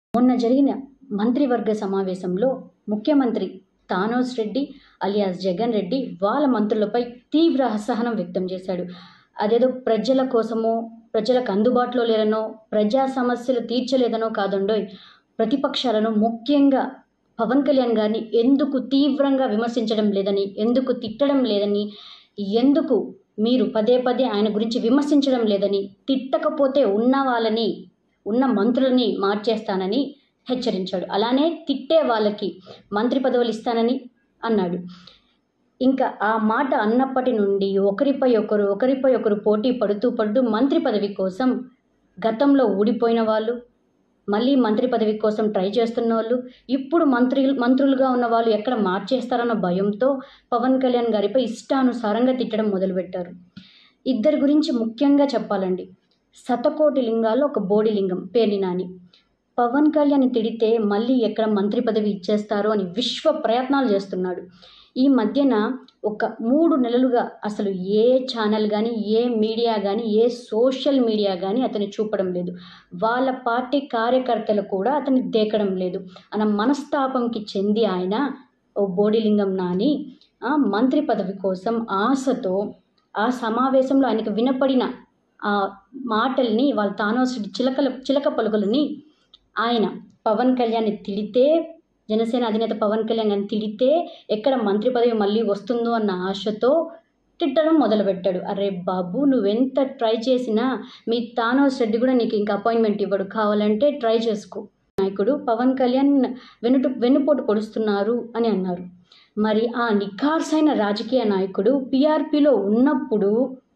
మొన్న జరిగిన మంత్రివర్గ సమావేశంలో ముఖ్యమంత్రి తానోస్ రెడ్డి అలియాస్ జగన్ రెడ్డి వాళ్ళ మంత్రులపై తీవ్ర అసహనం వ్యక్తం చేశాడు అదేదో ప్రజల కోసమో ప్రజలకు అందుబాటులో లేదనో ప్రజా సమస్యలు తీర్చలేదనో కాదండోయ్ ప్రతిపక్షాలను ముఖ్యంగా పవన్ కళ్యాణ్ గారిని ఎందుకు తీవ్రంగా విమర్శించడం లేదని ఎందుకు తిట్టడం లేదని ఎందుకు మీరు పదే పదే ఆయన గురించి విమర్శించడం లేదని తిట్టకపోతే ఉన్న వాళ్ళని ఉన్న మంత్రులని మార్చేస్తానని హెచ్చరించాడు అలానే తిట్టే వాళ్ళకి మంత్రి పదవులు ఇస్తానని అన్నాడు ఇంకా ఆ మాట అన్నప్పటి నుండి ఒకరిపై ఒకరు ఒకరిపై ఒకరు పోటీ పడుతూ పడుతూ మంత్రి పదవి కోసం గతంలో ఊడిపోయిన వాళ్ళు మళ్ళీ మంత్రి పదవి కోసం ట్రై చేస్తున్న వాళ్ళు ఇప్పుడు మంత్రి మంత్రులుగా ఉన్న వాళ్ళు ఎక్కడ మార్చేస్తారన్న భయంతో పవన్ కళ్యాణ్ గారిపై ఇష్టానుసారంగా తిట్టడం మొదలుపెట్టారు ఇద్దరి గురించి ముఖ్యంగా చెప్పాలండి శతకోటి లింగాల్లో ఒక బోడి లింగం పేర్ని నాని పవన్ కళ్యాణ్ తిడితే మళ్ళీ ఎక్కడ మంత్రి పదవి ఇచ్చేస్తారో అని విశ్వ ప్రయత్నాలు చేస్తున్నాడు ఈ మధ్యన ఒక మూడు నెలలుగా అసలు ఏ ఛానల్ కానీ ఏ మీడియా కానీ ఏ సోషల్ మీడియా కానీ అతన్ని చూపడం లేదు వాళ్ళ పార్టీ కార్యకర్తలు కూడా అతన్ని దేకడం లేదు అన్న మనస్తాపంకి చెంది ఆయన ఓ బోడిలింగం నాని ఆ మంత్రి పదవి కోసం ఆశతో ఆ సమావేశంలో ఆయనకు వినపడిన ఆ మాటల్ని వాళ్ళ తానోసుడి చిలకల చిలక పలుకులని ఆయన పవన్ కళ్యాణ్ని తిడితే జనసేన అధినేత పవన్ కళ్యాణ్ గారిని తిడితే ఎక్కడ మంత్రి పదవి మళ్ళీ వస్తుందో అన్న ఆశతో తిట్టడం మొదలుపెట్టాడు అరే బాబు నువ్వెంత ట్రై చేసినా మీ తానోస్ రెడ్డి కూడా నీకు ఇంకా అపాయింట్మెంట్ ఇవ్వడు కావాలంటే ట్రై చేసుకో నాయకుడు పవన్ కళ్యాణ్ వెనుటు వెన్నుపోటు పొడుస్తున్నారు అని అన్నారు మరి ఆ నిఖార్సైన రాజకీయ నాయకుడు పీఆర్పీలో ఉన్నప్పుడు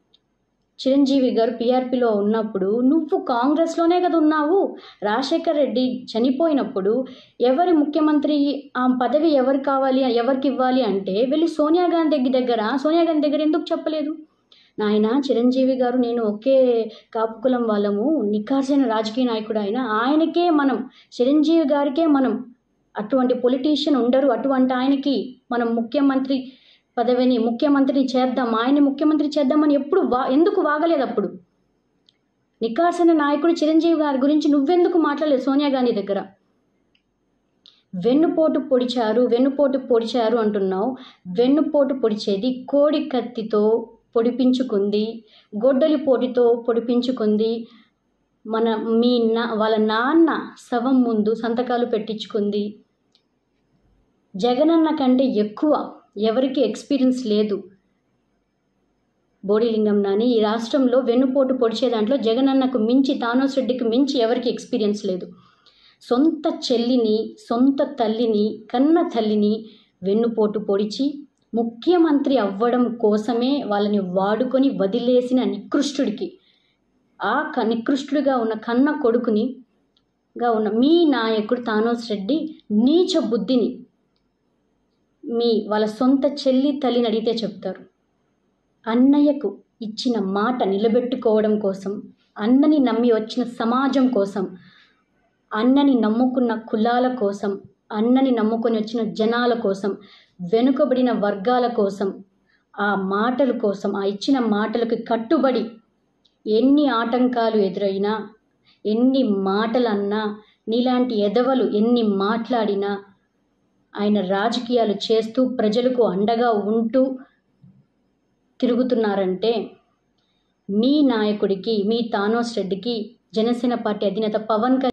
చిరంజీవి గారు పీఆర్పీలో ఉన్నప్పుడు నువ్వు కాంగ్రెస్లోనే కదా ఉన్నావు రాజశేఖర్ రెడ్డి చనిపోయినప్పుడు ఎవరి ముఖ్యమంత్రి ఆ పదవి ఎవరు కావాలి ఎవరికి ఇవ్వాలి అంటే వెళ్ళి సోనియా గాంధీ దగ్గర సోనియా గాంధీ దగ్గర ఎందుకు చెప్పలేదు నాయన చిరంజీవి గారు నేను ఒకే కాపు కులం వాళ్ళము నిఖార్సైన రాజకీయ నాయకుడు ఆయన ఆయనకే మనం చిరంజీవి గారికే మనం అటువంటి పొలిటీషియన్ ఉండరు అటువంటి ఆయనకి మనం ముఖ్యమంత్రి పదవిని ముఖ్యమంత్రిని చేద్దాం ఆయన్ని ముఖ్యమంత్రి చేద్దామని ఎప్పుడు వా ఎందుకు వాగలేదు అప్పుడు నికాసన నాయకుడు చిరంజీవి గారి గురించి నువ్వెందుకు మాట్లాడలేదు సోనియా గాంధీ దగ్గర వెన్నుపోటు పొడిచారు వెన్నుపోటు పొడిచారు అంటున్నావు వెన్నుపోటు పొడిచేది కోడి కత్తితో పొడిపించుకుంది గొడ్డలి పోటీతో పొడిపించుకుంది మన మీ నా వాళ్ళ నాన్న శవం ముందు సంతకాలు పెట్టించుకుంది జగనన్న కంటే ఎక్కువ ఎవరికి ఎక్స్పీరియన్స్ లేదు బోడిలింగం నాని ఈ రాష్ట్రంలో వెన్నుపోటు పొడిచే దాంట్లో జగనన్నకు మించి తానోస్ రెడ్డికి మించి ఎవరికి ఎక్స్పీరియన్స్ లేదు సొంత చెల్లిని సొంత తల్లిని కన్న తల్లిని వెన్నుపోటు పొడిచి ముఖ్యమంత్రి అవ్వడం కోసమే వాళ్ళని వాడుకొని వదిలేసిన నికృష్టుడికి ఆ క నికృష్టుడిగా ఉన్న కన్న కొడుకుని గా ఉన్న మీ నాయకుడు తానోస్ రెడ్డి నీచ బుద్ధిని మీ వాళ్ళ సొంత చెల్లి తల్లిని అడిగితే చెప్తారు అన్నయ్యకు ఇచ్చిన మాట నిలబెట్టుకోవడం కోసం అన్నని నమ్మి వచ్చిన సమాజం కోసం అన్నని నమ్ముకున్న కులాల కోసం అన్నని నమ్ముకొని వచ్చిన జనాల కోసం వెనుకబడిన వర్గాల కోసం ఆ మాటల కోసం ఆ ఇచ్చిన మాటలకు కట్టుబడి ఎన్ని ఆటంకాలు ఎదురైనా ఎన్ని మాటలన్నా నీలాంటి ఎదవలు ఎన్ని మాట్లాడినా ఆయన రాజకీయాలు చేస్తూ ప్రజలకు అండగా ఉంటూ తిరుగుతున్నారంటే మీ నాయకుడికి మీ తానోస్ రెడ్డికి జనసేన పార్టీ అధినేత పవన్ కళ్యాణ్